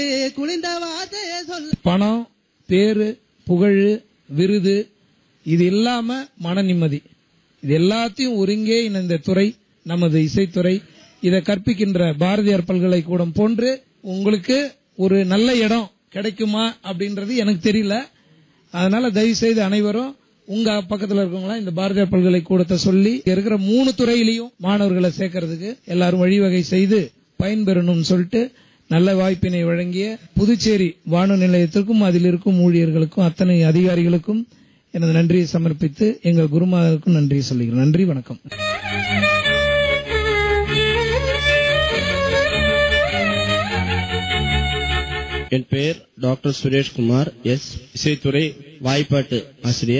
குளிந்த வார்த்தையை சொல்ல பணம் பேரு புகழ் விருது இது இல்லாம மன நிம்மதி இது எல்லாத்தையும் ஒருங்கே இந்த துறை நமது இசைத்துறை இதை கற்பிக்கின்ற பாரதியார் பல்கலைக்கூடம் போன்று உங்களுக்கு ஒரு நல்ல இடம் கிடைக்குமா அப்படின்றது எனக்கு தெரியல அதனால தயவு செய்து அனைவரும் உங்க பக்கத்துல இருக்கவங்களா இந்த பாரதியார் பல்கலைக்கூடத்தை சொல்லி இங்க இருக்கிற மூணு துறையிலையும் மாணவர்களை சேர்க்கறதுக்கு எல்லாரும் வழிவகை செய்து பயன்பெறணும்னு சொல்லிட்டு நல்ல வாய்ப்பினை வழங்கிய புதுச்சேரி வானொலி நிலையத்திற்கும் அதில் இருக்கும் ஊழியர்களுக்கும் அத்தனை அதிகாரிகளுக்கும் எனது நன்றியை சமர்ப்பித்து எங்கள் குருமாதருக்கும் நன்றி சொல்லுகிறேன் நன்றி வணக்கம் என் பெயர் டாக்டர் சுரேஷ்குமார் எஸ் இசைத்துறை வாய்ப்பாட்டு ஆசிரியர்